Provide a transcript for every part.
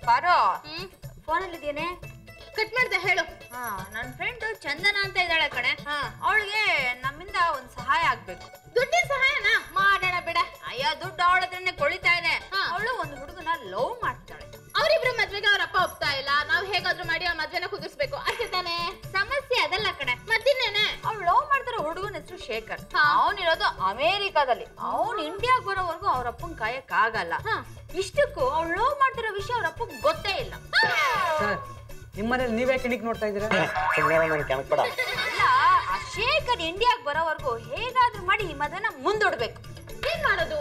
ಪಾರೋ ಫೋನಲ್ಲಿ ಇದೇನೆ ಕಟ್ ಮಾಡ್ದೆ ಹೇಳು ಹಾ ನನ್ನ ಫ್ರೆಂಡ್ ಚಂದನ ಅಂತ ಇದ್ದಾಳೆ ಕಣೆ ಹಾ. ಅವಳಿಗೆ ನಮ್ಮಿಂದ ಒಂದ್ ಸಹಾಯ ಆಗ್ಬೇಕು ದುಡ್ಡಿನ ಸಹಾಯನ ಮಾಡೋಣ ಬಿಡ ಅಯ್ಯ ದುಡ್ಡು ಅವಳ ಹತ್ರನೇ ಕೊಳಿತಾ ಇದೆ ಹಾ. ಅವಳು ಒಂದು ಹುಡುಗನ ಲವ್ ಮಾಡ್ತಾಳೆ ಅವ್ರಿಬ್ರು ಮದ್ವೆಗೆ ಅವ್ರ ಅಪ್ಪ ಒಪ್ತಾ ಇಲ್ಲ ನಾವ್ ಹೇಗಾದ್ರೂ ಮಾಡಿ ಆ ಮದ್ವೆನ ಕುದಿಸ್ಬೇಕು ಅಷ್ಟೇ ತಾನೇ ಸಮಸ್ಯೆ ಅದಲ್ಲ ಕಣೆ ಮತ್ತಿನ್ನೇನೆ ಅವ್ಳು ಲವ್ ಮಾಡ್ತಾರೋ ಹುಡುಗನ ಹೆಸರು ಶೇಖರ್ ಹಾ. ಅವನಿರೋದು ಅಮೇರಿಕಾದಲ್ಲಿ ಅವನ್ ಇಂಡಿಯಾಗ್ ಬರೋವರೆಗೂ ಅವ್ರ ಅಪ್ಪನ್ ಕಾಯಕ್ ಆಗಲ್ಲ ಹಾ. ಇಷ್ಟಕ್ಕೂ ಅವ್ಳು ಲವ್ ಮಾಡ್ತಿರೋ ವಿಷಯ ಅವ್ರ ಅಪ್ಪಗ್ ಗೊತ್ತೇ ಇಲ್ಲ ಸರ್ ನಿಮ್ಮ ಮನೇಲಿ ನೀವೇ ಕಿಣಿಕ್ ನೋಡ್ತಾ ಇದ್ದೀರಾ ಸುಮ್ಮನೆ ನನ್ ಕೆಣಕ್ಬೇಡ ಇಲ್ಲ ಆ ಶೇಖರ್ ಇಂಡಿಯಾಗ್ ಬರೋವರೆಗೂ ಹೇಗಾದ್ರೂ ಮಾಡಿ ಈ ಮದ್ವೆನ ಮುಂದೂಡ್ಬೇಕು ಏನ್ ಮಾಡೋದು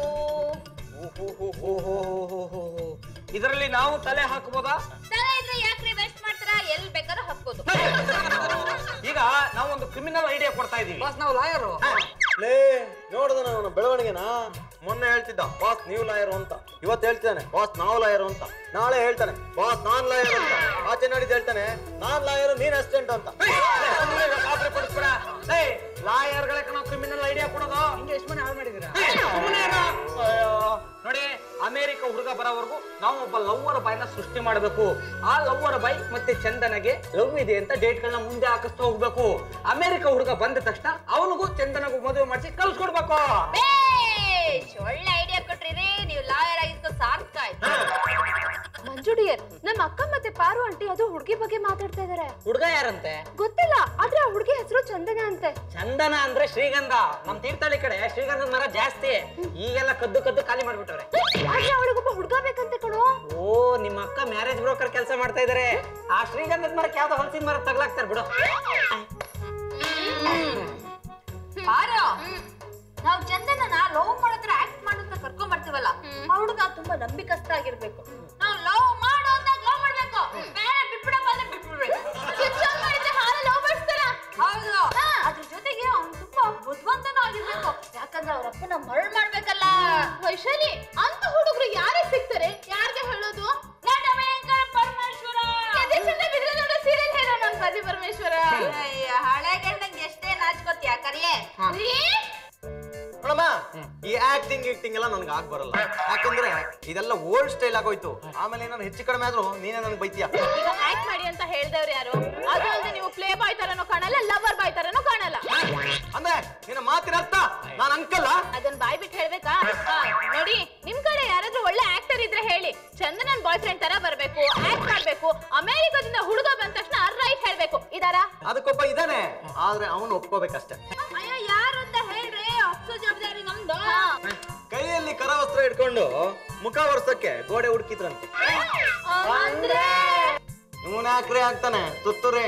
ಇದರಲ್ಲಿ ನಾವು ತಲೆ ಹಾಕ್ಬೋದಾ ತಲೆ ಇದ್ರೆ ಯಾಕ್ರಿ ವೇಸ್ಟ್ ಮಾಡ್ತೀರಾ ಎಲ್ ಬೇಕಾದ್ರೂ ಹಾಕ್ಬೋದು ಈಗ ನಾವು ಒಂದು ಕ್ರಿಮಿನಲ್ ಐಡಿಯಾ ಕೊಡ್ತಾ ಇದೀವಿ ಬಾಸ್ ನಾವು ಲಾಯರು ಲೇ ನೋಡ್ದ ಅವನ ಬೆಳವಣಿಗೆನ ಮೊನ್ನೆ ಹೇಳ್ತಿದ್ದ ಬಾಸ್ ನೀವು ಲಾಯರು ಅಂತ ಇವತ್ತು ಹೇಳ್ತಾನೆ ಬಾಸ್ ನಾವು ಲಾಯರು ಅಂತ ನಾಳೆ ಹೇಳ್ತಾನೆ ಬಾಸ್ ನಾನ್ ಲಾಯರ್ ಅಂತ ಆಚೆ ನಾಡಿದ್ದು ಹೇಳ್ತಾನೆ ನಾನ್ ಲಾಯರು ನೀನ್ ಅಸಿಸ್ಟೆಂಟ್ ಅಂತ ಖಾತ್ರಿ ಪಡಿಸ್ಬೇಡ ಲಾಯರ್ಗಳೇ ನಾವು ಕ್ರಿಮಿನಲ್ ಐಡಿಯಾ ಕೊಡೋದು ಹಿಂಗೆ ಎಷ್ಟು ಮನೆ ಹಾಳು ಮಾಡಿದೀರಾ ಅಯ್ಯೋ, ನೋಡಿ ಅಮೆರಿಕ ಹುಡುಗ ಬರೋವರೆಗೂ ನಾವು ಒಬ್ಬ ಲವ್ವರ್ ಬಾಯ್ನ ಸೃಷ್ಟಿ ಮಾಡಬೇಕು ಆ ಲವ್ವರ್ ಬಾಯ್ ಮತ್ತೆ ಚಂದನಗೆ ಲವ್ ಇದೆ ಅಂತ ಡೇಟ್ಗಳನ್ನ ಮುಂದೆ ಹಾಕಿಸ್ತಾ ಹೋಗ್ಬೇಕು ಅಮೆರಿಕ ಹುಡುಗ ಬಂದ ತಕ್ಷಣ ಅವನಿಗೂ ಚಂದನಗೂ ಮದುವೆ ಮಾಡಿಸಿ ಕಳ್ಸ್ಕೊಡ್ಬೇಕು ಬೇಷ್ ಒಳ್ಳೆ ಐಡಿಯಾ ಕೊಟ್ರಿ ನೀವು ಲಾಯರ್ ಆಗಿದ್ದು ಸಾರ್ಥಕ ಆಯ್ತು ಮಂಜುಡಿಯರ್ ನಮ್ಮ ಅಕ್ಕ ಮತ್ತೆ ಪಾರು ಆಂಟಿ ಅದು ಹುಡುಗಿ ಬಗ್ಗೆ ಮಾತಾಡ್ತಾ ಇದಾರೆ ಹುಡುಗ ಯಾರಂತೆ ಗೊತ್ತಿಲ್ಲ ಆದ್ರೆ ಆ ಹುಡುಗಿ ಹೆಸರು ಚಂದನ ಅಂತೆ ಚಂದನ ಅಂದ್ರೆ ಶ್ರೀಗಂಧ ನಮ್ ತೀರ್ಥಹಳ್ಳಿ ಕಡೆ ಶ್ರೀಗಂಧದ ಮರ ಜಾಸ್ತಿ ಈಗೆಲ್ಲ ಕದ್ದು ಕದ್ದು ಖಾಲಿ ಮಾಡ್ಬಿಟ್ಟವ್ರೆ ಆದ್ರೆ ಅವಳಿಗೊಬ್ಬ ಹುಡುಗ ಬೇಕಂತೆ ಕಣೋ ಓ ನಿಮ್ಮ ಅಕ್ಕ ಮ್ಯಾರೇಜ್ ಬ್ರೋಕರ್ ಕೆಲಸ ಮಾಡ್ತಾ ಇದಾರೆ ಆ ಶ್ರೀಗಂಧದ ಮರಕ್ಕೆ ಯಾವ್ದೋ ಹೊಲಸಿನ ಮರ ತಗ್ಲಾಕ್ತಾರೆ ಬಿಡು ಪಾರು ನಾವು ಚಂದನನ ಲವ್ ಮಾಡತ್ರ ಆಕ್ಟ್ ಮಾಡಂತ ಕರ್ಕೊಂಡ್ ಬರ್ತೀವಲ್ಲ ಆ ಹುಡುಗ ತುಂಬಾ ನಂಬಿಕಸ್ತ ಆಗಿರ್ಬೇಕು ನಾವು ಲವ್ ಮಾಡು ಅಂತ ಲವ್ ಮಾಡ್ಬೇಕು ಬೇಡ ಬಿಟ್ಬಿಡಪ್ಪ ಅಂದ್ರೆ ಬಿಟ್ಬಿಡ್ಬೇಕು ಸ್ವಿಚ್ ಆನ್ ಮಾಡಿದ್ರೆ ಹಾಲು ಲವ್ ಬರ್ಸ್ತಾರ ಹೌದು ಅದ್ರ ಜೊತೆಗೆ ಅವ್ನು ತುಂಬಾ ಬುದ್ಧಿವಂತನೂ ಆಗಿರ್ಬೇಕು ಯಾಕಂದ್ರೆ ಅವ್ರ ಅಪ್ಪನ ಮರಳ್ ಮಾಡ್ಬೇಕಲ್ಲ ವೈಶಾಲಿ ಅಂತ ಹುಡುಗರು ಯಾರೇ ಸಿಗ್ತಾರೆ ಯಾರಿಗೆ ಹೇಳೋದು ನಟಭಯಂಕರ ಪರಮೇಶ್ವರ ಎದೆ ಚಂದ ಬಿದ್ರೆ ನೋಡೋ ಸೀರಿಯಲ್ ಹೇಳೋ ನಮ್ ಪತಿ ಪರಮೇಶ್ವರ ಅಯ್ಯ, ಹಳೆ ಗಂಡಂಗೆ ಎಷ್ಟೇ ನಾಚ್ಕೋತೀಯ ಕರಿಯೇ ರೀ ನೋಡಮ್ಮ ಈ ಆಕ್ಟಿಂಗ್ ಗಿಕ್ಟಿಂಗ್ ಎಲ್ಲ ನನ್ಗೆ ಆಗ್ ಬರಲ್ಲ ಯಾಕಂದ್ರೆ ಇದೆಲ್ಲ ಓಲ್ಡ್ ಸ್ಟೈಲ್ ಆಗೋಯ್ತು ಆಮೇಲೆ ನಾನು ಹೆಚ್ಚು ಕಡಿಮೆ ಆದ್ರೂ ನೀನೇ ನನಗೆ ಬೈತೀಯ ಈಗ ಆಕ್ಟ್ ಮಾಡಿ ಅಂತ ಹೇಳ್ದವ್ರು ಯಾರು ಅದು ಅಲ್ಲದೆ ನೀವು ಪ್ಲೇ ಬಾಯ್ ತರನೂ ಕಾಣಲ್ಲ ಲವರ್ ಬಾಯ್ ತರನೂ ಕಾಣಲ್ಲ ಅಂದ್ರೆ ನಿನ್ನ ಮಾತಿನ ಅರ್ಥ ನಾನು ಅಂಕಲ್ಲ ಅದನ್ನ ಬಾಯ್ ಬಿಟ್ಟು ಹೇಳ್ಬೇಕಾ ಆ, ನೋಡಿ ನಿಮ್ ಕಡೆ ಯಾರಾದ್ರೂ ಒಳ್ಳೆ ಆಕ್ಟರ್ ಇದ್ರೆ ಹೇಳಿ ಚಂದನನ್ ಬಾಯ್ ಫ್ರೆಂಡ್ ತರ ಬರ್ಬೇಕು ಆಕ್ಟ್ ಮಾಡ್ಬೇಕು ಅಮೆರಿಕದಿಂದ ಹುಡುಗ ಬಂದ ತಕ್ಷಣ ರೈಟ್ ಹೇಳ್ಬೇಕು ಇದಾರಾ ಅದಕ್ಕೊಬ್ಬ ಇದಾನೆ ಆದ್ರೆ ಅವನು ಒಪ್ಕೋಬೇಕಷ್ಟೇ ಅಯ್ಯ ಯಾರು ಅಂತ ಹೇಳ್ರಿ ಅಪ್ಸೋ ಜವಾಬ್ದಾರಿ ನಮ್ದು ಕೈಯಲ್ಲಿ ಕರವಸ್ತ್ರ ಇಟ್ಕೊಂಡು ಮುಖ ಒರ್ಸಕ್ಕೆ ಗೋಡೆ ಹುಡುಕಿದ್ರಂತೆ ಅಂದ್ರೆ ಇವನ್ ಯಾಕ್ರೆ ಆಗ್ತಾನೆ ತುತ್ತೂರೆ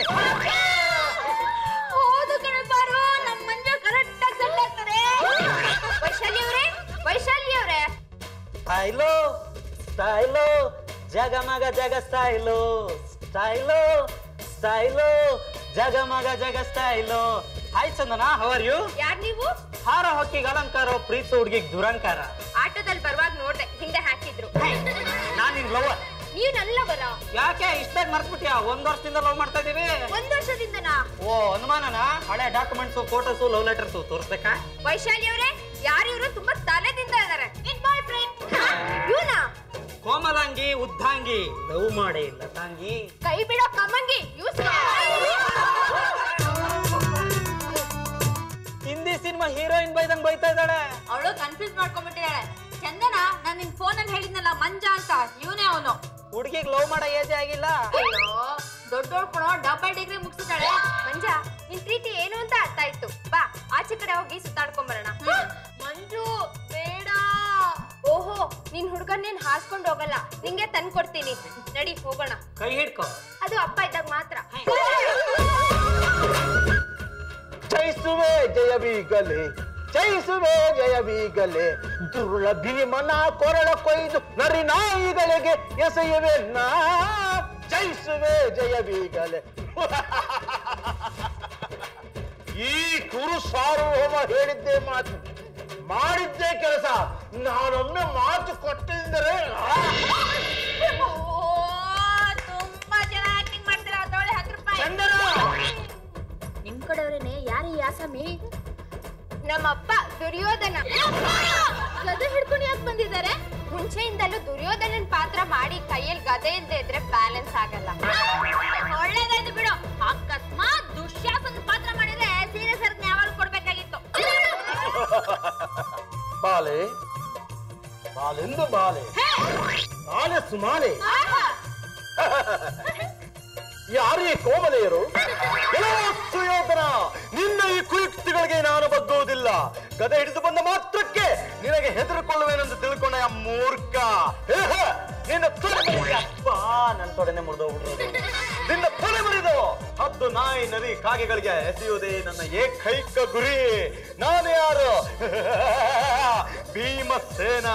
ಹೌದು ಕಣಪಾರು ನಮ್ ಮಂಜು ಕರೆಕ್ಟ್ ಆಗಿ ಸೆಟ್ ಆಗ್ತಾರೆ ವೈಶಾಲಿ ಅವರೇ ವೈಶಾಲಿ ಅವರೇ ಸ್ಟೈಲು ಸ್ಟೈಲು ಜಗಮಗ ಜಗ ಸ್ಟೈಲು ಸ್ಟೈಲು ಸ್ಟೈಲು ಜಗಮಗ ಜಗ style hi Chandana how are you ಯಾರ್ ನೀವು ಹಾರ ಹೊಕ್ಕಿಗೆ ಅಲಂಕಾರ ಪ್ರೀತಿ ಹುಡುಗಿಗೆ ದುರಂಕಾರ ಆಟೋದಲ್ಲಿ ಬರುವಾಗ ನೋಡ್ದೆ ಹಿಂದೆ ಹಾಕಿದ್ರು ನಾನ್ ನಿನ್ ಲವರ್ ನೀವ್ ನಲ್ಲವರ ಯಾಕೆ ಇಷ್ಟಾಗಿ ಮರ್ಸ್ಬಿಟ್ಯಾ ಒಂದ್ ವರ್ಷದಿಂದ ಲವ್ ಮಾಡ್ತಾ ಇದೀವಿ ಒಂದ್ ವರ್ಷದಿಂದನಾ ಓ ಅನುಮಾನನ ಹಳೆ ಡಾಕ್ಯುಮೆಂಟ್ಸು ಫೋಟೋಸು ಲವ್ ಲೆಟರ್ಸು ತೋರಿಸ್ಬೇಕಾ ವೈಶಾಲಿ ಅವರೇ ಯಾರಿವ್ರು ತುಂಬಾ ತಲೆದಿಂದ ಇದಾರೆ ನಿನ್ ಬಾಯ್ ಫ್ರೆಂಡ್ ಇವನಾ ಕೋಮಲಾಂಗಿ ಉದ್ದಾಂಗಿ ಲವ್ ಮಾಡೇ ಇಲ್ಲ ತಾಂಗಿ ಕೈ ಬಿಡೋ ಕಮ್ಮಂಗಿ ಯೂಸ್ ಹಿಂದಿ ಸಿನಿಮಾ ಹೀರೋಯಿನ್ ಬೈದಂಗ್ ಬೈತಾ ಇದ್ದಾಳೆ ಅವಳು ಕನ್ಫ್ಯೂಸ್ ಮಾಡ್ಕೊಂಡ್ಬಿಟ್ಟಿದ್ದಾಳೆ ಚಂದನ ನಾನ್ ನಿನ್ ಫೋನ್ ಅಲ್ಲಿ ಹೇಳಿದ್ನಲ್ಲ ಮಂಜ ಅಂತ ಇವನೇ ಅವನು ಹುಡುಗಿಗೆ ಲವ್ ಮಾಡೋ ಏಜೇ ಆಗಿಲ್ಲ ಅಯ್ಯೋ ದೊಡ್ಡೋಳ್ ಕೊಡೋ ಡಬಲ್ ಡಿಗ್ರಿ ಮುಗಿಸಿದಾಳೆ ಮಂಜ ನಿನ್ ಪ್ರೀತಿ ಏನು ಅಂತ ಅರ್ಥ ಆಯ್ತು ಬಾ ಆಚೆ ಕಡೆ ಹೋಗಿ ಸುತ್ತಾಡ್ಕೊಂಡ್ ಬರೋಣ ಮಂಜು ಬೇಡ ಓಹೋ ನಿನ್ ಹುಡ್ಗನ್ನೇನ್ ಹಾಸ್ಕೊಂಡ್ ಹೋಗಲ್ಲ ನಿಂಗೆ ತಂದ್ ಕೊಡ್ತೀನಿ ನಡಿ ಹೋಗೋಣ ಕೈ ಹಿಡ್ಕೊ ಅದು ಅಪ್ಪ ಇದ್ದಾಗ ಮಾತ್ರ ಜಯಿಸುವೆ ಜಯ ಬೀಗಲೆ ಜಯಿಸುವೆ ಜಯ ಬೀಗಲೆ ದುರುಳ ಭೀಮನ ಕೊರಳ ಕೊಯ್ದು ನರಿ ನಾಯಿಗಳಿಗೆ ಎಸೆಯುವೆ ನಾ ಜಯಿಸುವೆ ಜಯ ಬೀಗಲೆ ಈ ಕುರು ಸಾರ್ವಭೌಮ ಹೇಳಿದ್ದೇ ಮಾತು ಮಾಡಿದ್ದೇ ಕೆಲಸ ನಾನೊಮ್ಮೆ ಮಾತು ಕೊಟ್ಟಿದ್ದರೆ ತುಂಬಾ ಜನ ಆಕ್ಟಿಂಗ್ ಮಾಡ್ತೀರಾ ಅದೊಳ್ಳೆ ಹತ್ತು ರೂಪಾಯಿ ಚಂದನ ನಿಮ್ ಕಡೆಯವ್ರೇನೆ ಯಾರು ಈ ಆಸಾಮಿ ನಮ್ಮಪ್ಪ ದುರ್ಯೋಧನ ಗದೆ ಹಿಡ್ಕೊಂಡು ಯಾಕೆ ಬಂದಿದ್ದಾರೆ ಮುಂಚೆಯಿಂದಲೂ ದುರ್ಯೋಧನನ್ ಪಾತ್ರ ಮಾಡಿ ಕೈಯಲ್ಲಿ ಗದೆ ಇಲ್ದೇ ಇದ್ರೆ ಬ್ಯಾಲೆನ್ಸ್ ಆಗಲ್ಲ ಒಳ್ಳೇದಾಯ್ತು ಬಿಡು ಅಕಸ್ಮಾತ್ ದುಶ್ಯಾಸನ ಪಾತ್ರ ಮಾಡಿದ್ರೆ ಸೀರೆ ಸರದ್ ಯಾವಾಗ ಕೊಡ್ಬೇಕಾಗಿತ್ತು ಬಾಲೆ ಬಾಲೆಂದು ಬಾಲೆ ಬಾಲೆ ಸುಮಾಲೆ ಯಾರೇ ಕೋಮಲೆಯರು ಎಲ್ಲೋ ಸುಯೋಧನ ನಿನ್ನ ಈ ಕುಯುಕ್ತಿಗಳಿಗೆ ನಾನು ಬಗ್ಗುವುದಿಲ್ಲ ಗದೆ ಹಿಡಿದು ಬಂದ ಮಾತ್ರಕ್ಕೆ ನಿನಗೆ ಹೆದರಿಕೊಳ್ಳುವೇನೆಂದು ತಿಳ್ಕೊಂಡ ಆ ಮೂರ್ಖ ಏಹ, ನಿನ್ನ ತೊಡೆ ಮುರಿದು- ಅಪ್ಪ ನನ್ನ ತೊಡೆನೆ ಮುರಿದೋಗ್ಬಿಡೋದು ನಿನ್ನ ತೊಡೆ ಮುರಿದು ಹದ್ದು ನಾಯಿ ನರಿ ಕಾಗೆಗಳಿಗೆ ಎಸೆಯುವುದೇ ನನ್ನ ಏಕೈಕ ಗುರಿ ನಾನು ಯಾರು ಭೀಮಸೇನ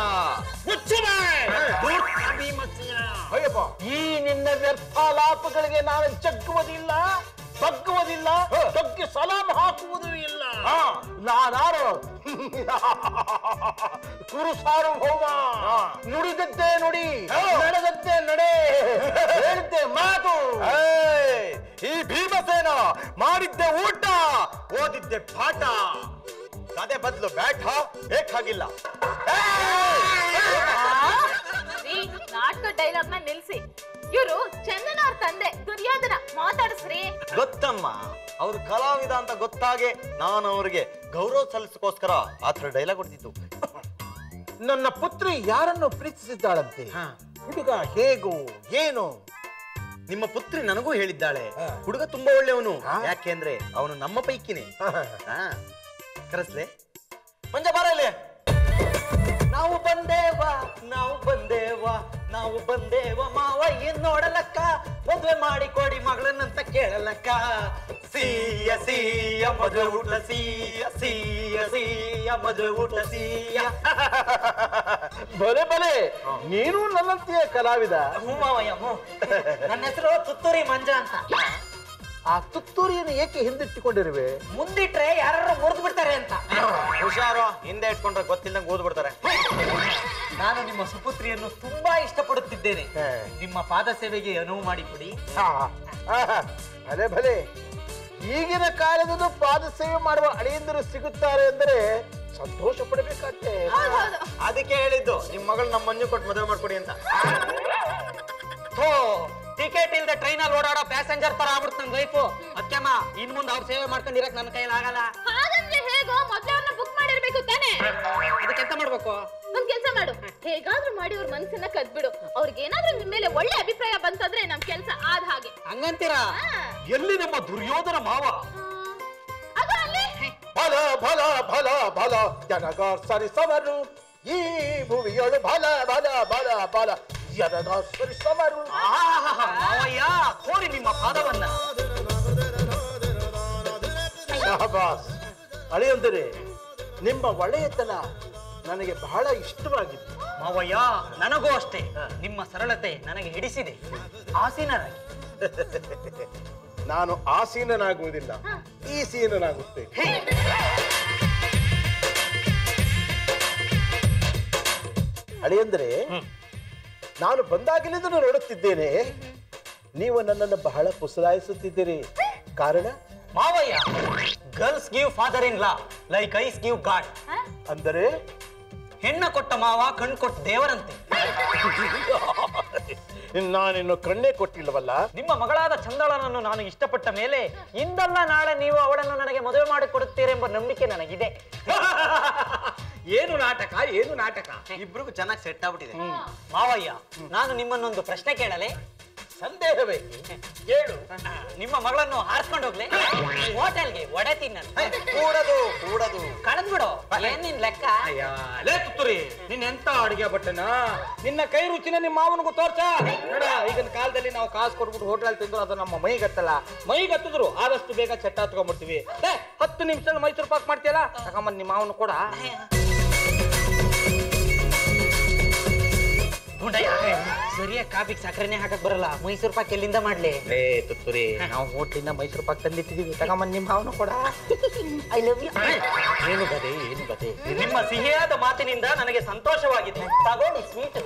ಅಯ್ಯಪ್ಪ ಈ ನಿನ್ನ ವ್ಯರ್ಥಾಲಾಪಗಳಿಗೆ ನಾನು ಜಗ್ಗುವುದಿಲ್ಲ ಬಗ್ಗುವುದಿಲ್ಲ ಬಗ್ಗೆ ಸಲಾಮ್ ಹಾಕುವುದೂ ಇಲ್ಲ ನಾನಾರು ಕುರು ಸಾರ್ವಭೌಮ ನುಡಿದದ್ದೇ ನುಡಿ ನಡೆದದ್ದೇ ನಡೆ ಹೇಳಿದ್ದೆ ಮಾತು ಏಯ್, ಈ ಭೀಮಸೇನ ಮಾಡಿದ್ದೆ ಊಟ ಓದಿದ್ದೆ ಪಾಠ ಅದೇ ಬದಲು ಬ್ಯಾಟ ಬೇಕಾಗಿಲ್ಲ ರೀ ನಾಟಕ ಡೈಲಾಗ್ ನ ನಿಲ್ಸಿ ಇವರು ಚಂದನ ಅವ್ರ ತಂದೆ ದುರ್ಯೋಧನ ಮಾತಾಡಿಸ್ರಿ ಗೊತ್ತಮ್ಮ ಅವ್ರು ಕಲಾವಿದ ಅಂತ ಗೊತ್ತಾಗೆ ನಾನು ಅವ್ರಿಗೆ ಗೌರವ ಸಲ್ಲಿಸಕ್ಕೋಸ್ಕರ ಆ ಥರ ಡೈಲಾಗ್ ಹೊಡೆದಿದ್ದು ನನ್ನ ಪುತ್ರಿ ಯಾರನ್ನು ಪ್ರೀತಿಸಿದ್ದಾಳಂತೆ ಹುಡುಗ ಹೇಗೋ ಏನು ನಿಮ್ಮ ಪುತ್ರಿ ನನಗೂ ಹೇಳಿದ್ದಾಳೆ ಹಾ. ಹುಡುಗ ತುಂಬಾ ಒಳ್ಳೆಯವನು ಹಾ? ಯಾಕೆಂದ್ರೆ ಅವನು ನಮ್ಮ ಪೈಕಿನೇ ಹಾ ಕರೆಸ್ಲೆ ಮಂಜ ಬಾರ ಇಲ್ಲಿ ನಾವು ಬಂದೇವ ನಾವು ಬಂದೇವ ನಾವು ಬಂದೇವ ಮಾವ ಏನ್ ನೋಡಲಕ್ಕ ಮದ್ವೆ ಮಾಡಿ ಕೊಡಿ ಮಗಳನ್ನಂತ ಕೇಳಲಕ್ಕ ಸಿಯ ಸಿಯ ಮದುವೆ ಊಟ ಸಿಯ ಸಿಯ ಸಿಯ ಮದುವೆ ಊಟ ಸಿಯ ಬಲೆ ಬಲೆ ನೀನು ನನ್ನಂತೆಯೇ ಕಲಾವಿದ ಹ್ಞೂ ಮಾವಯ್ಯ ಹ್ಞೂ ನನ್ನ ಹೆಸರು ತುತ್ತೂರಿ ಮಂಜ ಅಂತ ಆ ತುತ್ತೂರಿಯನ್ನು ಏಕೆ ಹಿಂದಿಟ್ಟುಕೊಂಡಿರುವೆ ಮುಂದಿಟ್ರೆ ಯಾರು ಮುರಿದು ಬಿಡ್ತಾರೆ ಅಂತ ಹುಷಾರು ಹಿಂದೆ ಇಟ್ಕೊಂಡ್ರೆ ಗೊತ್ತಿಲ್ಲಂಗೆ ಓದ್ ಬಿಡ್ತಾರೆ ನಾನು ನಿಮ್ಮ ಸುಪುತ್ರಿಯನ್ನು ತುಂಬಾ ಇಷ್ಟಪಡುತ್ತಿದ್ದೇನೆ ಹೇ. ನಿಮ್ಮ ಪಾದ ಸೇವೆಗೆ ಅನುವು ಮಾಡಿಕೊಡಿ ಆ, ಆಹಾ, ಭಲೆ ಭಲೆ ಈಗಿನ ಕಾಲದಲ್ಲೂ ಪಾದ ಸೇವೆ ಮಾಡುವ ಅಳಿಯಂದರು ಸಿಗುತ್ತಾರೆ ಅಂದರೆ ಸಂತೋಷ ಪಡಬೇಕಾಗ್ತೇ ಅದಕ್ಕೆ ಹೇಳಿದ್ದು ನಿಮ್ ಮಗಳು ನಮ್ಮ ಮಂಜು ಕೊಟ್ಟು ಮದುವೆ ಮಾಡ್ಕೊಡಿ ಅಂತ ಥೋ ಟಿಕೆಟ್ ಇಲ್ದೆ ಟ್ರೈನ್ ಅಲ್ಲಿ ಓಡಾಡೋ ಪ್ಯಾಸೆಂಜರ್ ತರ ಆಗ್ಬಿಡ್ತು ನನ್ನ ಲೈಫು ಅತ್ಯಮ್ಮ ಇನ್ ಮುಂದೆ ಅವ್ರ ಸೇವೆ ಮಾಡ್ಕೊಂಡಿರಕ್ ನನ್ನ ಕೈಯಲ್ಲಿ ಆಗಲ್ಲ ಹಾಗಂದ್ರೆ ಹೇಗೋ ಮೊದ್ಲೇ ಅವ್ರನ್ನ ಬುಕ್ ಮಾಡಿರ್ಬೇಕು ತಾನೇ ಅದಕ್ಕೆ ಎಂತ ಮಾಡ್ಬೇಕು ಒಂದ್ ಕೆಲ್ಸ ಮಾಡು ಹೇಗಾದ್ರೂ ಮಾಡಿ ಅವ್ರ ಮನ್ಸನ್ನ ಕದ್ಬಿಡು ಅವ್ರಿಗೆ ಏನಾದ್ರೂ ನಿಮ್ ಮೇಲೆ ಒಳ್ಳೆ ಅಭಿಪ್ರಾಯ ಬಂತಂದ್ರೆ ನಮ್ ಕೆಲ್ಸ ಆದ ಹಾಗೆ ಹಂಗಂತೀರಾ ಹಾ. ಎಲ್ಲಿ ನಮ್ಮ ದುರ್ಯೋಧನ ಮಾವ ಹ್ಮ್. ಅದು ಅಲ್ಲಿ ಫಲ ಫಲ ಫಲ ಫಲ ಜನಗಾರ್ ಸರಿಸವರು ಈ ಭುವಿಯಳು ಫಲ ಫಲ ಫಲ ಫಲ ಜನಗಾರ್ ಸರಿಸವರು ಆಹಾಹಾಹಾ, ಮಾವಯ್ಯ ಕೋರಿ ನಿಮ್ಮ ಪಾದವನ್ನ ಶಹಬಾಸ್ ಅಳಿಯಂದರೆ ನಿಮ್ಮ ಒಳ್ಳೆಯತನ ನನಗೆ ಬಹಳ ಇಷ್ಟವಾಗಿತ್ತು ಮಾವಯ್ಯ ನನಗೂ ಅಷ್ಟೇ ನಿಮ್ಮ ಸರಳತೆ ನನಗೆ ಹಿಡಿಸಿದೆ ಆಸೀನರಾಗಿ ನಾನು ಆಸೀನನಾಗುವುದಿಲ್ಲ ಈ ಸೀನನಾಗುತ್ತೇನೆ ಅಳಿಯಂದ್ರೆ ನಾನು ಬಂದಾಗಲಿಂದಲೂ ನೋಡುತ್ತಿದ್ದೇನೆ ನೀವು ನನ್ನನ್ನು ಬಹಳ ಪುಸಲಾಯಿಸುತ್ತಿದ್ದೀರಿ ಕಾರಣ ಮಾವಯ್ಯ girls give father in law like is give god ಅಂದರೆ ಹೆಣ್ಣ ಕೊಟ್ಟ ಮಾವ ಕಣ್ ಕೊಟ್ಟ ದೇವರಂತೆ ನಾನಿನ್ನು ಕಣ್ಣೇ ಕೊಟ್ಟಿಲ್ಲವಲ್ಲ ನಿಮ್ಮ ಮಗಳಾದ ಚಂದಳನನ್ನು ನಾನು ಇಷ್ಟಪಟ್ಟ ಮೇಲೆ ಇಂದಲ್ಲ ನಾಳೆ ನೀವು ಅವಳನ್ನು ನನಗೆ ಮದುವೆ ಮಾಡಿಕೊಡುತ್ತೀರೆಂಬ ನಂಬಿಕೆ ನನಗಿದೆ ಏನು ನಾಟಕ ಏನು ನಾಟಕ ಇಬ್ರಿಗೂ ಚೆನ್ನಾಗಿ ಸೆಟ್ ಆಗ್ಬಿಟ್ಟಿದೆ ಮಾವಯ್ಯ ನಾನು ನಿಮ್ಮನ್ನೊಂದು ಪ್ರಶ್ನೆ ಕೇಳಲೆ ಸಂದೇಹವೇ ಕೇಳು ನಿಮ್ಮ ಮಗಳನ್ನು ಹಾರಿಸ್ಕೊಂಡು ಹೋಗ್ಲೆ ಹೋಟೆಲ್ಗೆ ಒಡೆ ತಿನ್ನಲು ಕೂಡದು ಕೂಡದು ಕಳೆದ್ಬಿಡು ಏನ್ ನಿನ್ ಲೆಕ್ಕ ಲೇ ತುತ್ತೂರಿ ನಿನ್ನ ಎಂತ ಅಡಿಗೆ ಬಟ್ಟೆನ ನಿನ್ನ ಕೈ ರುಚಿನ ನಿಮ್ಮ ಮಾವನಿಗೂ ತೋರ್ಸ ನೋಡ ಈಗಿನ ಕಾಲದಲ್ಲಿ ನಾವು ಕಾಸು ಕೊಟ್ಬಿಟ್ಟು ಹೋಟೆಲ್ ತಿಂದ್ರು ಅದು ನಮ್ಮ ಮೈಗತ್ತಲ್ಲ ಮೈಗತ್ತಿದ್ರು ಆದಷ್ಟು ಬೇಗ ಚಟ್ಟ ಹತ್ಕೊಂಡ್ಬಿಡ್ತೀವಿ ಏ ಹತ್ತು ನಿಮಿಷದಲ್ಲಿ ಮೈಸೂರು ಪಾಕ್ ಮಾಡ್ತೀಯಲ್ಲ ತಗೊಂಬಂದ್ ನಿಮ್ಮ ಮಾವನು ಕೂಡ ಗುಂಡಯ್ಯ ಸರಿಯಾಗಿ ಕಾಫಿಗೆ ಸಕ್ಕರೆನೆ ಹಾಕಕ್ ಬರಲ್ಲ ಮೈಸೂರು ಪಾಕ್ ಎಲ್ಲಿಂದ ಮಾಡ್ಲಿ ಲೇ ತುತ್ತೂರಿ ನಾವು ಹೋಟ್ಲಿಂದ ಮೈಸೂರು ಪಾಕ್ ತಂದಿಟ್ಟಿದೀವಿ ತಗೊಂಬಂದ್ ನಿಮ್ಮ ಮಾವನು ಕೂಡ ಐ ಲವ್ ಯು ಏನು ಗದೆ ಏನು ಗದೆ ನಿಮ್ಮ ಸಿಹಿಯಾದ ಮಾತಿನಿಂದ ನನಗೆ ಸಂತೋಷವಾಗಿದೆ ತಗೊಳ್ಳಿ ಸ್ವೀಟ್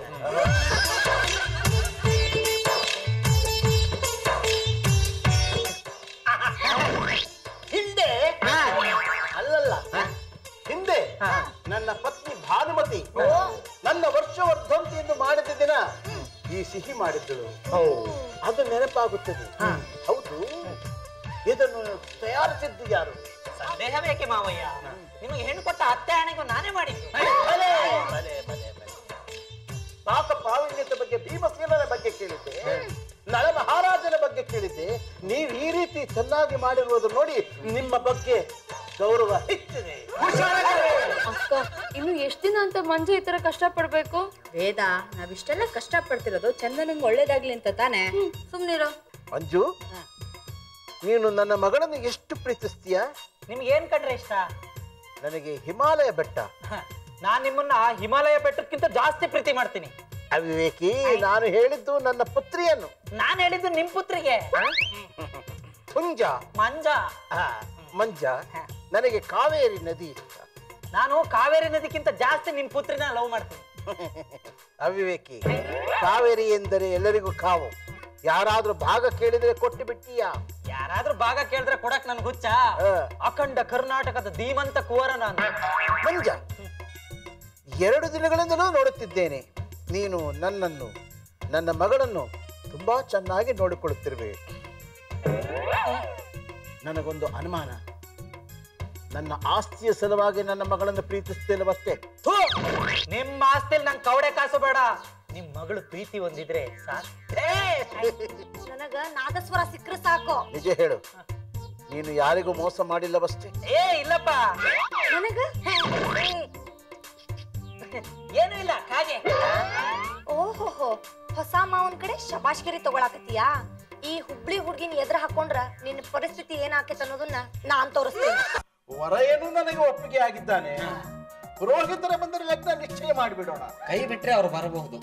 ಹಿಂದೆ ಅಲ್ಲಲ್ಲ ಹಿಂದೆ ನನ್ನ ಪತ್ನಿ ಭಾನುಮತಿ ನನ್ನ ವರ್ಷವರ್ಧಂತಿ ಎಂದು ಮಾಡಿದ ದಿನ ದಿನ ಈ ಸಿಹಿ ಮಾಡಿದ್ದಳು ಅದು ನೆನಪಾಗುತ್ತದೆ ಹೌದು ಇದನ್ನು ತಯಾರಿಸಿದ್ದು ಯಾರು ಸಂದೇಹ ಬೇಕೆ ಮಾವಯ್ಯ ನಿಮಗೆ ಹೆಣ್ಣು ಕೊಟ್ಟ ಅತ್ತೆ ಹಣೆಗೂ ನಾನೇ ಮಾಡಿದ್ದು ಭಲೆ, ಭಲೆ, ಭಲೆ, ಭಲೆ. ಪಾಕ ಪ್ರಾವೀಣ್ಯತೆ ಬಗ್ಗೆ ಭೀಮಸೇನನ ಬಗ್ಗೆ ಕೇಳಿದ್ದೆ ನಳ ಮಹಾರಾಜನ ಬಗ್ಗೆ ಕೇಳಿದ್ದೆ ನೀವು ಈ ರೀತಿ ಚೆನ್ನಾಗಿ ಮಾಡಿರುವುದು ನೋಡಿ ನಿಮ್ಮ ಬಗ್ಗೆ ಗೌರವ ಹೆಚ್ಚಿದೆ ಅಕ್ಕ ಇನ್ನು ಎಷ್ಟ್ ದಿನ ಅಂತ ಮಂಜು ಈ ತರ ಕಷ್ಟ ಪಡ್ಬೇಕು ವೇದ ನಾವಿಷ್ಟೆಲ್ಲ ಕಷ್ಟ ಪಡ್ತಿರೋದು ಚಂದನಂಗ್ ಒಳ್ಳೇದಾಗ್ಲಿ ಅಂತ ತಾನೇ ಸುಮ್ನಿರೋ ಮಂಜು ನೀನು ನನ್ನ ಮಗಳನ್ನು ಎಷ್ಟು ಪ್ರೀತಿಸ್ತೀಯ ನಿಮ್ಗೆ ಏನ್ ಕಂಡ್ರೆ ಇಷ್ಟ ನನಗೆ ಹಿಮಾಲಯ ಬೆಟ್ಟ ನಾನ್ ನಿಮ್ಮನ್ನ ಹಿಮಾಲಯ ಬೆಟ್ಟಕ್ಕಿಂತ ಜಾಸ್ತಿ ಪ್ರೀತಿ ಮಾಡ್ತೀನಿ ಅವಿವೇಕಿ ನಾನು ಹೇಳಿದ್ದು ನನ್ನ ಪುತ್ರಿಯನ್ನು ನಾನ್ ಹೇಳಿದ್ದು ನಿಮ್ ಪುತ್ರಿಗೆ ಹುಂಜ ಮಂಜ ಆ, ಮಂಜ ನನಗೆ ಕಾವೇರಿ ನದಿ ಇಷ್ಟ ನಾನು ಕಾವೇರಿ ನದಿಗಿಂತ ಜಾಸ್ತಿ ನಿಮ್ ಪುತ್ರಿನ ಲವ್ ಮಾಡ್ತೀನಿ ಅವಿವೇಕಿ ಕಾವೇರಿ ಎಂದರೆ ಎಲ್ಲರಿಗೂ ಕಾವು ಯಾರಾದ್ರೂ ಭಾಗ ಕೇಳಿದ್ರೆ ಕೊಟ್ಟು ಬಿಟ್ಟೀಯಾ ಯಾರಾದ್ರೂ ಭಾಗ ಕೇಳಿದ್ರೆ ಕೊಡಕ್ ನನ್ ಹುಚ್ಚ ಆ. ಅಖಂಡ ಕರ್ನಾಟಕದ ಧೀಮಂತ ಕುವರ ನಾನು ಮಂಜ ಎರಡು ದಿನಗಳಿಂದಲೂ ನೋಡುತ್ತಿದ್ದೇನೆ ನೀನು ನನ್ನನ್ನು ನನ್ನ ಮಗಳನ್ನು ತುಂಬಾ ಚೆನ್ನಾಗಿ ನೋಡಿಕೊಳ್ಳುತ್ತಿರುವೆ ನನಗೊಂದು ಅನುಮಾನ ನನ್ನ ಆಸ್ತಿಯ ಸಲುವಾಗಿ ನನ್ನ ಮಗಳನ್ನು ಪ್ರೀತಿಸ್ತೇನವಷ್ಟೇ ಥು! ನಿಮ್ಮ ಆಸ್ತಿಲ್ ನಂಗೆ ಕವಡೆ ಕಾಸು ಬೇಡ ನಿಮ್ ಮಗಳು ಪ್ರೀತಿ ಹೊಂದಿದ್ರೆ ಸಾಕು ನನಗ ನಾದಸ್ವರ ಸಿಕ್ಕ್ರೆ ಸಾಕು ನಿಜ ಹೇಳು ನೀನು ಯಾರಿಗೂ ಮೋಸ ಮಾಡಿಲ್ಲವಷ್ಟೇ ಏ ಇಲ್ಲಪ್ಪ ನನಗ ಏನು ಇಲ್ಲ ಹಾಗೆ ಓಹೋಹೋ ಹೊಸ ಮಾವನ್ ಕಡೆ ಶಬಾಷ್ಗಿರಿ ತಗೊಳಕತ್ತೀಯಾ ಈ ಹುಬ್ಳಿ ಹುಡ್ಗಿನ ಎದ್ರ ಹಾಕೊಂಡ್ರ ನಿನ್ನ ಪರಿಸ್ಥಿತಿ ಏನಾಕೈತೆ ಅನ್ನೋದನ್ನ ನಾನ್ ತೋರಿಸ್ತೀನಿ ವರ ಏನು ನನಗೆ ಒಪ್ಪಿಗೆ ಆಗಿದ್ದಾನೆ ಪುರೋಹಿತರ ಬಂದರೆ ಲಗ್ನ ನಿಶ್ಚಯ ಮಾಡಿಬಿಡೋಣ ಕೈ ಬಿಟ್ರೆ ಅವ್ರು ಬರಬಹುದು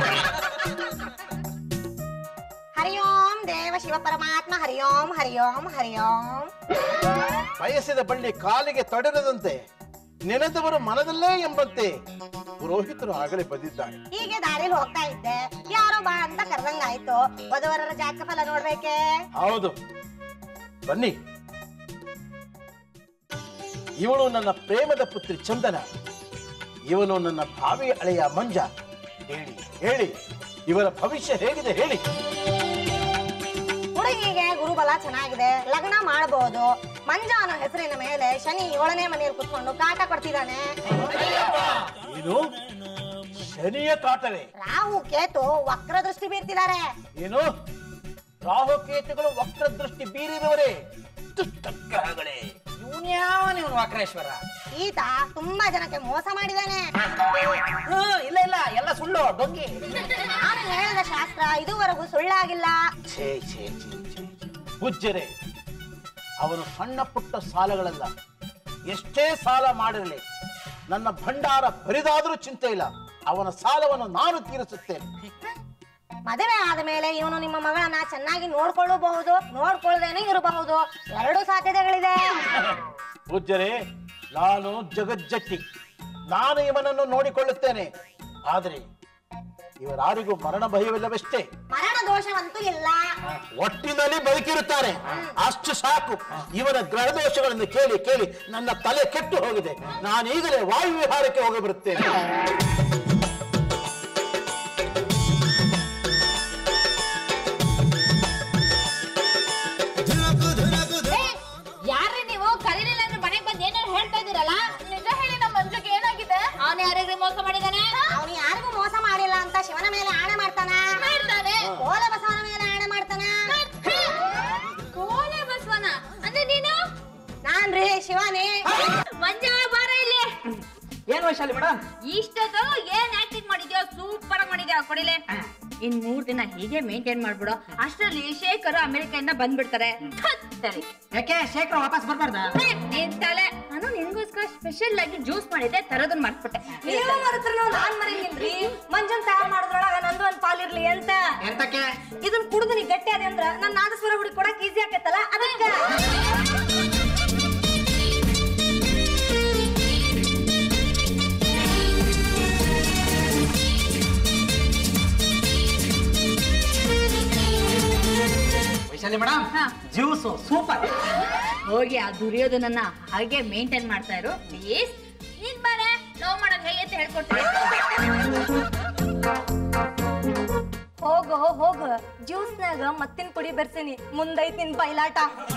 ಹರಿ ಓಂ ದೇವ ಶಿವ ಪರಮಾತ್ಮ ಹರಿ ಓಂ ಹರಿ ಓಂ ಹರಿ ಓಂ ಬಯಸಿದ ಬಳ್ಳಿ ಕಾಲಿಗೆ ತಡೆರದಂತೆ ನೆನೆದವರು ಮನದಲ್ಲೇ ಎಂಬಂತೆ ಪುರೋಹಿತರು ಆಗಲೇ ಬಂದಿದ್ದಾರೆ ಹೀಗೆ ದಾರಿಲಿ ಹೋಗ್ತಾ ಇದ್ದೆ ಯಾರೋ ಬಾ ಅಂತ ಕರ್ದಂಗಾಯ್ತು ವಧುವರರ ಜಾತಕ ಫಲ ನೋಡ್ಬೇಕೆ ಹೌದು ಬನ್ನಿ ಇವಳು ನನ್ನ ಪ್ರೇಮದ ಪುತ್ರಿ ಚಂದನ ಇವನು ನನ್ನ ಭಾವಿ ಅಳೆಯ ಮಂಜ ಹೇಳಿ ಹೇಳಿ ಇವರ ಭವಿಷ್ಯ ಹೇಗಿದೆ ಹೇಳಿ ಹುಡುಗಿಗೆ ಗುರುಬಲ ಚೆನ್ನಾಗಿದೆ ಲಗ್ನ ಮಾಡಬಹುದು ಮಂಜ ಅನ್ನೋ ಹೆಸರಿನ ಮೇಲೆ ಶನಿ ಏಳನೇ ಮನೆಯಲ್ಲಿ ಕುತ್ಕೊಂಡು ಕಾಟ ಕೊಡ್ತಿದ್ದಾನೆ ಇದು ಶನಿಯ ಕಾಟವೇ ರಾಹು ಕೇತು ವಕ್ರ ದೃಷ್ಟಿ ಬೀರ್ತಿದ್ದಾರೆ ಏನು ರಾಹುಕೇತುಗಳು ವಕ್ರ ದೃಷ್ಟಿ ಬೀರಿರುವರೇ ದುಷ್ಟಗ್ರಹಗಳೇ ಇವನ್ಯಾವ ನೀವು ವಾಕ್ರೇಶ್ವರ ಈತ ತುಂಬಾ ಜನಕ್ಕೆ ಮೋಸ ಮಾಡಿದಾನೆ ಇಲ್ಲ ಇಲ್ಲ ಎಲ್ಲ ಸುಳ್ಳು ಡೊಂಗಿ ನಾನು ಹೇಳಿದ ಶಾಸ್ತ್ರ ಇದುವರೆಗೂ ಸುಳ್ಳಾಗಿಲ್ಲ ಛೇ ಛೇ ಛೇ ಛೇ ಪೂಜ್ಯರೇ ಅವನು ಸಣ್ಣ ಪುಟ್ಟ ಸಾಲಗಳಲ್ಲ ಎಷ್ಟೇ ಸಾಲ ಮಾಡಿರಲಿ ನನ್ನ ಭಂಡಾರ ಬರಿದಾದರೂ ಚಿಂತೆ ಇಲ್ಲ ಅವನ ಸಾಲವನ್ನು ನಾನು ತೀರಿಸುತ್ತೇನೆ ಮದುವೆ ಆದ ಮೇಲೆ ಇವನು ನಿಮ್ಮ ಮಗಳನ್ನ ಚೆನ್ನಾಗಿ ನೋಡ್ಕೊಳ್ಳಬಹುದು ನೋಡ್ಕೊಳ್ಳದೇನೆ ಇರಬಹುದು ಎರಡು ಸಾಧ್ಯತೆಗಳಿದೆ ಪೂಜ್ಯರೇ ನಾನು ಜಗಜ್ಜಟ್ಟಿ ನಾನು ಇವನನ್ನು ನೋಡಿಕೊಳ್ಳುತ್ತೇನೆ ಆದರೆ ಇವರಾರಿಗೂ ಮರಣ ಭಯವಿಲ್ಲವಷ್ಟೇ ಮರಣ ದೋಷವಂತೂ ಇಲ್ಲ ಒಟ್ಟಿನಲ್ಲಿ ಬದುಕಿರುತ್ತಾರೆ ಅಷ್ಟು ಸಾಕು ಇವನ ಗ್ರಹ ದೋಷಗಳನ್ನು ಕೇಳಿ ಕೇಳಿ ನನ್ನ ತಲೆ ಕೆಟ್ಟು ಹೋಗಿದೆ ನಾನೀಗಲೇ ವಾಯು ವಿಹಾರಕ್ಕೆ ಹೋಗಿ ಬರುತ್ತೇನೆ ಯಾರೇ ನೀವು ಕರೀಲಿಲ್ಲ ಅಂದ್ರೆ ಮನೆಗೆ ಬಂದು ಏನೇನು ಹೇಳ್ತಾ ಇದ್ದೀರಲ್ಲ ನಿಜ ಹೇಳಿ ನಮ್ಮ ಮಂಜುಗೆ ಏನಾಗಿದೆ ಅವನು ಯಾರಿಗೆ ಮೋಸ ಮಾಡಿದಾನೆ ಅವನು ಯಾರಿಗೂ ಮೋಸ ಮಾಡಿಲ್ಲ ಅಂತ ಶಿವನ ಮೇಲೆ ಆಣೆ ಮಾಡ್ತಾನ ಮಾಡ್ತಾನೆ ಕೋಲ ಬಸವನ ಮೇಲೆ ಆಣೆ ಮಾಡ್ತಾನ ಕೋಲೆ ಬಸವನ ಅಂದ್ರೆ ನೀನು ನಾನ್ರಿ ಶಿವನೇ ಮಂಜ ಬಾರ ಇಲ್ಲಿ ಏನ್ ವೈಶಾಲಿ ಮೇಡಮ್ ಇಷ್ಟೊತ್ತು ಏನ್ ಆಕ್ಟಿಂಗ್ ಮಾಡಿದ್ಯೋ ಸೂಪರ್ ಆಗಿ ಮಾಡಿದ್ಯೋ ಕೊಡಿಲೆ ಇನ್ ಮೂರ್ ದಿನ ಹೀಗೆ ಮೇಂಟೈನ್ ಮಾಡ್ಬಿಡು ಅಷ್ಟರಲ್ಲಿ ಶೇಖರ್ ಅಮೆರಿಕದಿಂದ ಬಂದ್ಬಿಡ್ತಾರೆ ಥತ್ ಸರಿ. ಯಾಕೆ ಶೇಖರ್ ವಾಪಸ್ ಬರ್ಬಾರ್ದ ನಿನ್ ತಲೆ ನಾನು ನಿನ್ಗೋಸ್ಕರ ಸ್ಪೆಷಲ್ ಆಗಿ ಜ್ಯೂಸ್ ಮಾಡಿದ್ದೆ ತರೋದನ್ನ ಮರ್ತ್ಬಿಟ್ಟೆ ನೀವು ಮರೆತ್ರು ನಾನ್ ಮರೀಲಿಲ್ರಿ ಮಂಜನ್ ತಯಾರು ಮಾಡಿದ್ರೊಳಗ ನಂದು ಒಂದ್ ಪಾಲಿರ್ಲಿ ಅಂತ ಎಂತಕ್ಕೆ ಇದನ್ ಕುಡಿದು ನೀ ಗಟ್ಟಿ ಅದೇ ಅಂದ್ರ ನನ್ ನಾದಸ್ವರ ಹುಡುಗಿ ಕೊಡಕ್ ಈಸಿ ಆಕತ್ತಲ್ಲ ಅದಕ್ಕ ವೈಶಾಲಿ ಮೇಡಮ್ ಜ್ಯೂಸು ಸೂಪರ್ ಹೋಗಿ ಆ ದುರ್ಯೋಧನನ್ನ ಹಾಗೆ ಮೇಂಟೈನ್ ಮಾಡ್ತಾ ಇರು ಪ್ಲೀಸ್ ನೀನ್ ಬಾರೆ ಲವ್ ಮಾಡೋದ್ ಹೇಗೆ ಅಂತ ಹೇಳ್ಕೊಡ್ತೀನಿ ಹೋಗ ಹೋಗ ಜ್ಯೂಸ್ನಾಗ ಮತ್ತಿನ ಪುಡಿ ಬೆರ್ಸೀನಿ ಮುಂದೈತ್ ನಿನ್ ಬಯಲಾಟ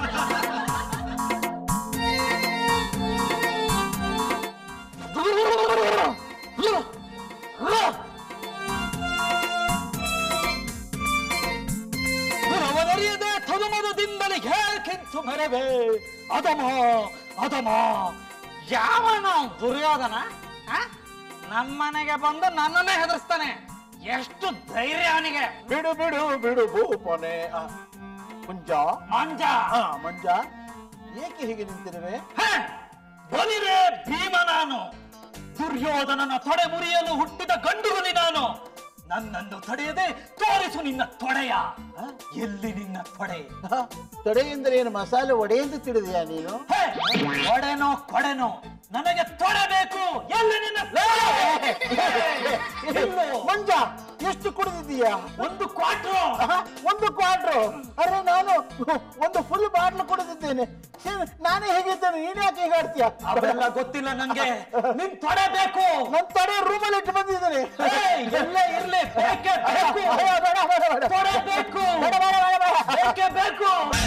ಅವನರಿಯದೆ ಥನುಮದದಿಂದಲೇ ಹೇಳ್ಕಿಂತು ಮರವೆ ಅದಮ ಅದಮ ಯಾವನ ದುರ್ಯೋಧನ ಆ? ನಮ್ಮನೆಗೆ ಬಂದು ನನ್ನನ್ನೇ ಹೆದರ್ಸ್ತಾನೆ ಎಷ್ಟು ಧೈರ್ಯ ಅವನಿಗೆ ಬಿಡು ಬಿಡು ಬಿಡು ಭೂಪನೆ ಆ, ಮುಂಜ ಮಂಜ ಹಾ ಮಂಜ ಏಕೆ ಹೀಗೆ ನಿಂತಿರುವೆ ಹ! ಬಲಿರೆ ಭೀಮ ನಾನು ದುರ್ಯೋಧನನ ತೊಡೆ ಮುರಿಯಲು ಹುಟ್ಟಿದ ಗಂಡು ಹುಲಿ ನಾನು ನನ್ನನ್ನು ತಡೆಯದೆ ತೋರಿಸು ನಿನ್ನ ತೊಡೆಯ ಆ? ಎಲ್ಲಿ ನಿನ್ನ ತೊಡೆ ಆ, ತೊಡೆ ಎಂದರೆ ಏನು ಮಸಾಲೆ ಒಡೆ ಎಂದು ತಿಳಿದೆಯಾ ನೀನು ಹೇ! ಒಡೆನೋ ಕೊಡೆನೋ ನನಗೆ ತೊಡಬೇಕು ಎಲ್ಲಿ ನಿನ್ನ ಎಲ್ಲೋ? ಮಂಜ ಎಷ್ಟು ಕುಡಿದಿದ್ದೀಯಾ ಒಂದು ಕ್ವಾಟ್ರು ಆಹಾ, ಒಂದು ಕ್ವಾರ್ಟ್ರು ಅರೆ ನಾನು ಒಂದು ಫುಲ್ ಬಾಟ್ಲು ಕುಡಿದಿದ್ದೇನೆ ಛೆ, ನಾನೇ ಹೇಗಿದ್ದೇನೆ ನೀನ್ ಯಾಕೆ ಹೀಗೆ ಆಡ್ತೀಯ ಅವೆಲ್ಲ ಗೊತ್ತಿಲ್ಲ ನಂಗೆ ನಿನ್ ತೊಡಬೇಕು ನನ್ ತೊಡೆ ರೂಮಲ್ಲಿ ಇಟ್ಟು ಬಂದಿದ್ದೇನೆ ಹೇ, ಎಲ್ಲೇ ಇರ್ಲಿ ಬೇಕೇ ಬೇಕು ಅಯ್ಯೋ, ಬೇಡ, ಬೇಡ, ಬೇಡ. ತೊಡಬೇಕು ಬೇಡ, ಬೇಡ, ಬೇಡ, ಬೇಡ. ಬೇಕೇ ಬೇಕು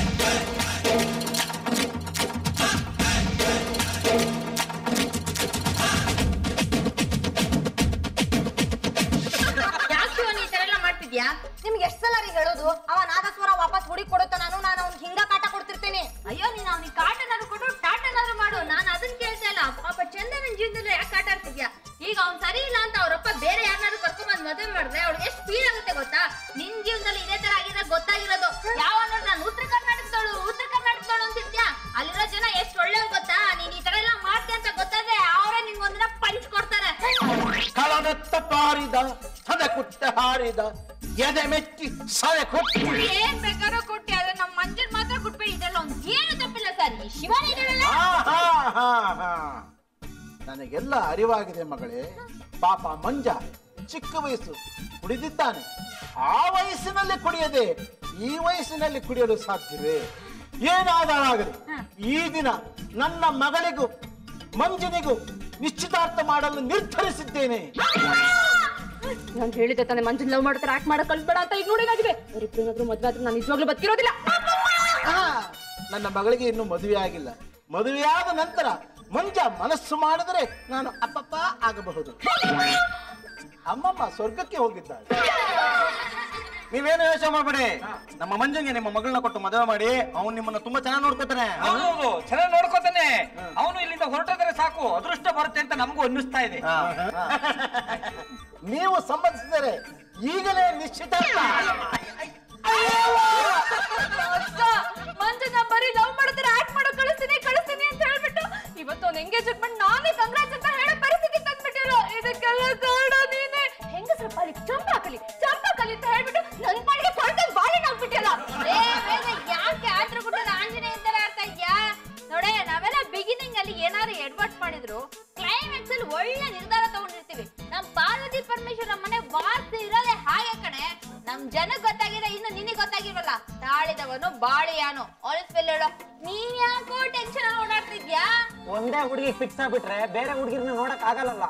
ಯಾಕೆ ನೀ ಈ ತರ ಎಲ್ಲ ಮಾಡ್ತಿದ್ಯಾ ನಿಮ್ಗೆ ಎಷ್ಟ್ ಸಲ ರೀ ಹೇಳೋದು ಅವ ನಾದಸ್ವರ ವಾಪಸ್ ಹುಡಿ ಕೊಡುತ್ತ ನಾನು ನಾನು ಅವ್ನಿಗೆ ಹಿಂಗ ಕಾಟ ಕೊಡ್ತಿರ್ತೇನೆ ಅಯ್ಯೋ ನೀನ್ ಅವ್ನಿಗೆ ಕಾಟನಾದ್ರು ಕೊಟ್ಟು ಟಾಟನಾದ್ರು ಮಾಡು ನಾನು ಅದನ್ನ ಕೇಳ್ತಾ ಇಲ್ಲ ಪಾಪ ಚಂದನ ಜೀವನದಲ್ಲಿ ಯಾಕೆ ಆಟ ಆಡ್ತಿದ್ಯಾ ಈಗ ಅವ್ನ್ ಸರಿ ಇಲ್ಲ ಅಂತ ಅವ್ರಪ್ಪ ಬೇರೆ ಯಾರನ್ನಾದ್ರು ಕರ್ಕೊಂಡ್ ಮದುವೆ ಮಾಡಿದ್ರೆ ಅವ್ಳಿಗೆ ಎಷ್ಟು ಫೀಲ್ ಆಗುತ್ತೆ ಗೊತ್ತಾ ನಿನ್ ಜೀವನದಲ್ಲಿ ಇದೇ ತರ ಆಗಿದೆ ಗೊತ್ತಾಗಿರೋದು ಯಾವ ನೋಡ್ ನಾನು ಉತ್ತರ ಕರ್ನಾಟಕದವಳು ಉತ್ತರ ಕರ್ನಾಟಕದವಳು ಅಂತಿದ್ಯಾ ಅಲ್ಲಿರೋ ಜನ ಎಷ್ಟು ಒಳ್ಳೆಯವ್ರು ಗೊತ್ತಾ ನೀನ್ ಈ ತರ ಎಲ್ಲ ಮಾಡ್ತೀಯ ಅಂತ ಗೊತ್ತಾದ್ರೆ ಅವರೇ ನಿಂಗೊಂದಿನ ಪಂಚ್ ಕೊಡ್ತಾರೆ ಕಳದತ್ತ ಪಾರಿದ ಸದ ಕುಟ್ಟ ಹಾರಿದ ಎದೆ ಮೆಚ್ಚಿ ಸದೆ ಕೊಟ್ಟು ಏನ್ ಬೇಕಾದ್ರೂ ಕೊಟ್ಟಿ ಆದ್ರೆ ನಮ್ ಮಂಜನ್ ಮಾತ್ರ ಕೊಟ್ಬೇಡಿ ಇದೆಲ್ಲ ಒಂದ್ ಏನು ತಪ್ಪಿಲ್ಲ ಸರ್ ಈ ಶಿವಾನಿ ಇದ್ದಾಳಲ್ಲ ಆಹಾ, ಹಾ, ಹಾ. ನನಗೆಲ್ಲ ಅರಿವಾಗಿದೆ ಮಗಳೇ ಪಾಪ ಮಂಜ ಚಿಕ್ಕ ವಯಸ್ಸು ಕುಡಿದಿದ್ದಾನೆ ಆ ವಯಸ್ಸಿನಲ್ಲಿ ಕುಡಿಯದೆ ಈ ವಯಸ್ಸಿನಲ್ಲಿ ಕುಡಿಯಲು ಸಾಧ್ಯವೇ ಏನಾದರಾಗಲಿ ಈ ದಿನ ನನ್ನ ಮಗಳಿಗೂ ಮಂಜನಿಗೂ ನಿಶ್ಚಿತಾರ್ಥ ಮಾಡಲು ನಿರ್ಧರಿಸಿದ್ದೇನೆ ನಾನು ಹೇಳಿದೆ ತಾನೆ ಮಂಜನ್ ಲವ್ ಮಾಡ್ತಾರೆ ಆಕ್ಟ್ ಮಾಡಕ್ ಕಳ್ಸ್ಬೇಡ ಅಂತ ಈಗ ನೋಡಿದಾಗಿದೆ ಅವ್ರಿಬ್ರು ಏನಾದ್ರು ಮದ್ವೆ ಆದ್ರೆ ನಾನು ನಿಜವಾಗ್ಲೂ ಬದುಕಿರೋದಿಲ್ಲ ಆ, ನನ್ನ ಮಗಳಿಗೆ ಇನ್ನೂ ಮದುವೆ ಆಗಿಲ್ಲ ಮದುವೆಯಾದ ನಂತರ ಮಂಜ ಮನಸ್ಸು ಮಾಡಿದರೆ ನಾನು ಅಪ್ಪಪ್ಪ ಆಗಬಹುದು ಅಮ್ಮಮ್ಮ ಸ್ವರ್ಗಕ್ಕೆ ಹೋಗಿದ್ದಾಳೆ ನೀವೇನು ಯೋಚನೆ ಮಾಡ್ಬೇಡಿ ನಮ್ಮ ಮಂಜಂಗೆ ನಿಮ್ಮ ಮಗಳನ್ನ ಕೊಟ್ಟು ಮದುವೆ ಮಾಡಿ ಅವ್ನು ನಿಮ್ಮನ್ನ ತುಂಬಾ ಚೆನ್ನಾಗಿ ನೋಡ್ಕೊತಾನೆ ಹೌದು ಚೆನ್ನಾಗಿ ನೋಡ್ಕೋತಾನೆ ಅವನು ಇಲ್ಲಿಂದ ಹೊರಟಿದ್ರೆ ಸಾಕು ಅದೃಷ್ಟ ಬರುತ್ತೆ ಅಂತ ನಮಗೂ ಅನ್ನಿಸ್ತಾ ಇದೆ ನೀವು ಸಂಬಂಧಿಸಿದರೆ ಈಗಲೇ ನಿಶ್ಚಿತಾರ್ಥ ಮಂಜು ನಾ ಬರೀ ಲವ್ ಮಾಡಿದ್ರೆ ಆಕ್ಟ್ ಮಾಡೋ ಕಳಿಸ್ತೀನಿ ಕಳಿಸ್ತೀನಿ ಅಂತ ಹೇಳ್ಬಿಟ್ಟು ಇವತ್ತು ಅವ್ನ ಎಂಗೇಜ್ಮೆಂಟ್ ನಾನೇ ಕಂಗ್ರಾಟ್ಸ್ ಅಂತ ಹೇಳೋ ಪರಿಸ್ಥಿತಿ ತಂದ್ಬಿಟ್ಟಿರೋ ಇದಕ್ಕೆಲ್ಲ ಕಾರಣ ನೀನೆ ಹೆಂಗಸ್ರ ಪಾಲಿ ಚಂಪಾಕಲಿ ಚಂಪಾಕಲಿ ಅಂತ ಹೇಳ್ಬಿಟ್ಟು ನನ್ ಪಾಲಿಗೆ ಕೊಳ್ತಂಗ್ ಬಾಳೆ ಆಗ್ಬಿಟ್ಟಿಲ್ಲ ಏ ವೇದ ಯಾಕೆ ಆತ್ರ ಬಿಟ್ಟದ ಆಂಜನೇಯ ತರ ಆಡ್ತಾ ಇದ್ಯಾ ನೋಡೆ ನಾವೆಲ್ಲ ಬಿಗಿನಿಂಗ್ ಅಲ್ಲಿ ಏನಾದ್ರು ಎಡ್ವರ್ಟ್ ಮಾಡಿದ್ರು ಕ್ಲೈಮ್ಯಾಕ್ಸ್ ಅಲ್ಲಿ ಒಳ್ಳೆ ನಿರ್ಧಾರ ತಗೊಂಡಿರ್ತೀವಿ ನಮ್ ಪಾರ್ವತಿ ಪರಮೇಶ್ವರ ಮನೆ ವಾರ್ತೆ ಇರೋದೇ ಹಾಗೆ ಕಣೆ ನಮ್ ಜನಕ್ ಗೊತ್ತಾಗಿದೆ ಇನ್ನು ನಿನಗ್ ಗೊತ್ತಾಗಿಲ್ವಲ್ಲ ತಾಳಿದವನು ಬಾಳಿಯಾನು ಆಲ್ಸ್ವೆಲ್ ಹೇಳೋ ನೀನ್ ಯಾಕೋ ಟೆನ್ಷನ್ ಓಡಾಡ್ತಿದ್ಯಾ ಒಂದೇ ಹುಡುಗಿ ಫಿಕ್ಸ್ ಆಗ್ಬಿಟ್ರೆ ಬೇರೆ ಹುಡುಗಿರ್ನ ನೋಡಕ್ ಆಗಲ್ಲಲ್ಲ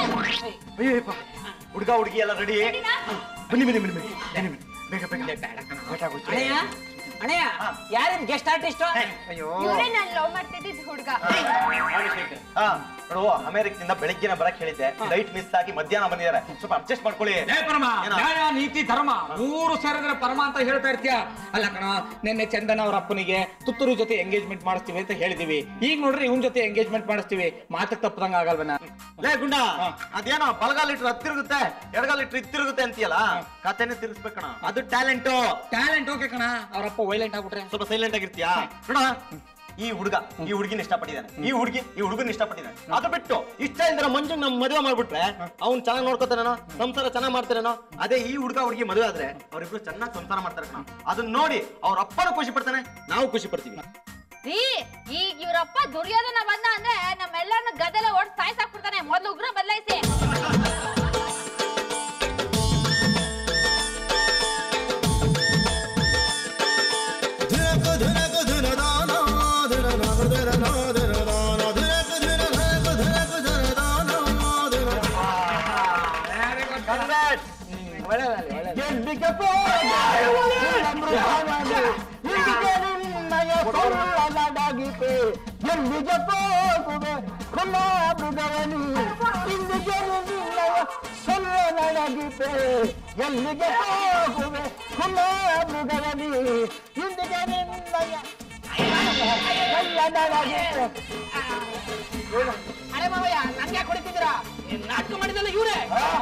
ಹುಡುಗ ಹುಡುಗಿ ಎಲ್ಲ ರೆಡಿ ಬನ್ನಿ ಬನ್ನಿ ಬನ್ನಿ ಬನ್ನಿ ಬನ್ನಿ ಬನ್ನಿ ಬೇಗ ಬೇಗ ಅಣ್ಣಯ್ಯ ಅಣ್ಣಯ್ಯ ಯಾರಿದ್ ಗೆಸ್ಟ್ ಆರ್ಟಿಸ್ಟ್ ಅಯ್ಯೋ ಇವ್ರೇ ನಾನ್ ಲವ್ ಮಾಡ್ತಿದ್ದಿದ್ ಹುಡ್ಗ ಹಾ ನೋಡುವ ಅಮೆರಿಕದಿಂದ ಬೆಳಿಗ್ಗೆನ ಬರಕ್ ಹೇಳಿದ್ದೆ ಲೈಟ್ ಮಿಸ್ ಆಗಿ ಮಧ್ಯಾಹ್ನ ಬಂದಿದ್ದಾರೆ ಸ್ವಲ್ಪ ಅಡ್ಜಸ್ಟ್ ಮಾಡ್ಕೊಳ್ಳಿ ಏ ಪರಮ ಏನೋ? ನ್ಯಾಯ ನೀತಿ ಧರ್ಮ ಮೂರು ಸೇರಿದ್ರೆ ಪರಮ ಅಂತ ಹೇಳ್ತಾ ಇರ್ತೀಯ ಅಲ್ಲ ಕಣ ನಿನ್ನೆ ಚಂದನ ಅವ್ರ ಅಪ್ಪನಿಗೆ ತುತ್ತೂರು ಜೊತೆ ಎಂಗೇಜ್ಮೆಂಟ್ ಮಾಡಿಸ್ತೀವಿ ಅಂತ ಹೇಳಿದೀವಿ ಈಗ ನೋಡ್ರಿ ಇವನ್ ಜೊತೆ ಎಂಗೇಜ್ಮೆಂಟ್ ಮಾಡಿಸ್ತೀವಿ ಮಾತು ತಪ್ಪದಂಗ ಆಗಲ್ವನ ಲೇ ಗುಂಡ ಅದೇನೋ ಬಲಗಾಲ್ ಇಟ್ರು ಹತ್ತಿರುಗುತ್ತೆ ಎಡಗಾಲ್ ಇಟ್ರು ಇತ್ತಿರುಗುತ್ತೆ ಅಂತೀಯಲ್ಲ ಕತೆನೆ ತಿರ್ಸ್ಬೇಕಣ ಅದು ಟ್ಯಾಲೆಂಟ್ ಟ್ಯಾಲೆಂಟ್ ಓಕೆ ಕಣ ಅವ್ರಪ್ಪ ವೈಲೆಂಟ್ ಆಗ್ಬಿಟ್ರೆ ಸ್ವಲ್ಪ ಸೈಲೆಂಟ್ ಆಗಿರ್ತೀಯಾ ನೋಡ ಈ ಹುಡುಗ ಈ ಹುಡುಗಿನ ಇಷ್ಟಪಟ್ಟಿದ್ದಾನೆ ಈ ಹುಡುಗಿ ಈ ಹುಡುಗನ ಇಷ್ಟಪಟ್ಟಿದ್ದಾನೆ ಅದು ಬಿಟ್ಟು ಇಷ್ಟ ಇಲ್ದಿರ ಮಂಜು ನಮ್ ಮದುವೆ ಮಾಡ್ಬಿಟ್ರೆ ಅವ್ನ್ ಚೆನ್ನಾಗಿ ನೋಡ್ಕೋತಾನೇನೋ ಸಂಸಾರ ಚೆನ್ನಾಗಿ ಮಾಡ್ತಾರೇನೋ ಅದೇ ಈ ಹುಡುಗ ಹುಡುಗಿ ಮದುವೆ ಆದ್ರೆ ಅವ್ರಿಬ್ರು ಚೆನ್ನಾಗಿ ಸಂಸಾರ ಮಾಡ್ತಾರೆ ಕಣ ಅದನ್ನ ನೋಡಿ ಅವ್ರ ಅಪ್ಪನೂ ಖುಷಿ ಪಡ್ತಾನೆ ನಾವು ಖುಷಿ ಪಡ್ತೀವಿ ರೀ ಈಗ ಇವ್ರಪ್ಪ ದುರ್ಯೋಧನ ಬಂದ ಅಂದ್ರೆ ನಮ್ಮೆಲ್ಲರನ್ನ ಗದೆಲ್ಲ ಓಡ್ ಸಾಯ್ಸಾಕ್ಬಿಡ್ತಾನೆ ಮೊದ್ಲು ಉಗ್ರ ಬದಲಾಯಿಸಿ ಒಳ್ಳೆದಾಗ್ಲಿ ಒಳ್ಳೆದಾಗ್ಲಿ ಎಲ್ಲಿಗೆ ಹೋದೆ ಮೃಗವನಿ ಇಲ್ಲಿಗೆ ನಿನ್ನಯ ಸೊಲ್ಲನಡಗಿಪೆ ಎಲ್ಲಿಗೆ ಹೋಗುವೆ ಕುಲ ಮೃಗವನಿ ಇಲ್ಲಿಗೆ ನಿನ್ನಯ ಸೊಲ್ಲನಡಗಿಪೆ ಎಲ್ಲಿಗೆ ಹೋಗುವೆ ಕುಲ ಮೃಗವನಿ ಇಂದಿಗೆ ನಿನ್ನಯ ಸೊಲ್ಲನಡಗಿಪೆ ಅರೆ ಮಾವಯ್ಯ ನನ್ಗೆ ಯಾಕೆ ಹೊಡಿತಿದ್ದೀರಾ ಏನ್ ನಾಟಕ ಮಾಡಿದಲ್ಲ ಇವ್ರೆ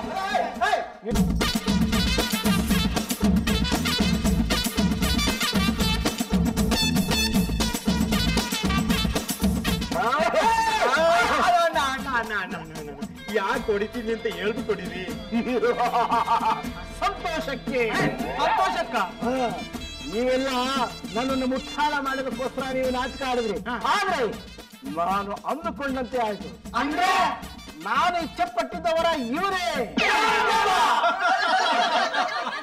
ಯಾಕೆ ಹೊಡಿತೀನಿ ಅಂತ ಹೇಳ್ದು ಕೊಡಿರಿ ಸಂತೋಷಕ್ಕೆ ಸಂತೋಷಕ್ಕ ನೀವೆಲ್ಲ ನನ್ನನ್ನು ಮುಟ್ಟಾಳ ಮಾಡೋದಕ್ಕೋಸ್ಕರ ನೀವು ನಾಟಕ ಆಡಿದ್ರಿ ಆದ್ರೆ ನಾನು ಅಂದುಕೊಂಡಂತೆ ಆಯ್ತು ಅಂದ್ರೆ ನಾನು ಇಚ್ಛೆ ಪಟ್ಟಿದ್ದವರ ಇವರೇ